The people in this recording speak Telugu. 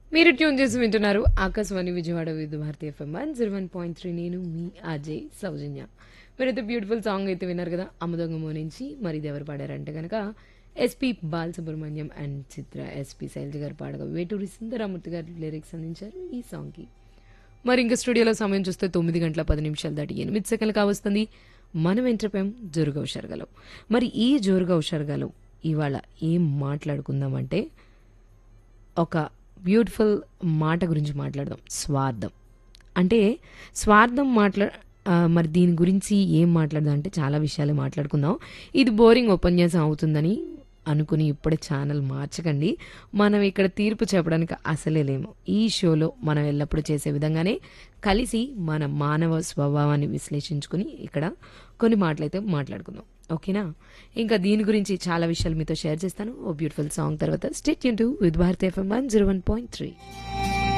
మీరు ట్యూన్ చేసి వింటున్నారు Akashvani Vijayawada Vividh Bharati FM one zero one point three నేను మీ అజయ్ సౌజన్య మీరైతే బ్యూటిఫుల్ సాంగ్ అయితే విన్నారు కదా అమదొంగమో నుంచి మరి ఇది ఎవరు పాడారంటే కనుక SP Balasubrahmanyam and Chitra SP Sailaja గారు పాడగా వేటూరి సుందరామూర్తి గారు లిరిక్స్ అందించారు ఈ సాంగ్కి మరి ఇంకా స్టూడియోలో సమయం చూస్తే తొమ్మిది గంటల పది నిమిషాలు దాటి ఎనిమిది సెకండ్లు కావస్తుంది మనం ఎంటర్పోయాం జోరుగా ఉషారుగాలో మరి ఈ జోరుగా ఉషారుగాలో ఇవాళ ఏం మాట్లాడుకుందామంటే ఒక బ్యూటిఫుల్ మాట గురించి మాట్లాడదాం స్వార్థం అంటే స్వార్థం మాట్లా ఆ, మరి దీని గురించి ఏం మాట్లాడదాం అంటే చాలా విషయాలు మాట్లాడుకుందాం ఇది బోరింగ్ ఉపన్యాసం అవుతుందని అనుకుని ఇప్పుడే ఛానల్ మార్చకండి మనం ఇక్కడ తీర్పు చెప్పడానికి అసలే లేము ఈ షోలో మనం ఎల్లప్పుడూ చేసే విధంగానే కలిసి మన మానవ స్వభావాన్ని విశ్లేషించుకుని ఇక్కడ కొన్ని మాటలైతే మాట్లాడుకుందాం ఓకేనా ఇంకా దీని గురించి చాలా విషయాలు మీతో షేర్ చేస్తాను ఓ బ్యూటిఫుల్ సాంగ్ తర్వాత స్టేట్ యూన్ to with Bharat FM one zero one point three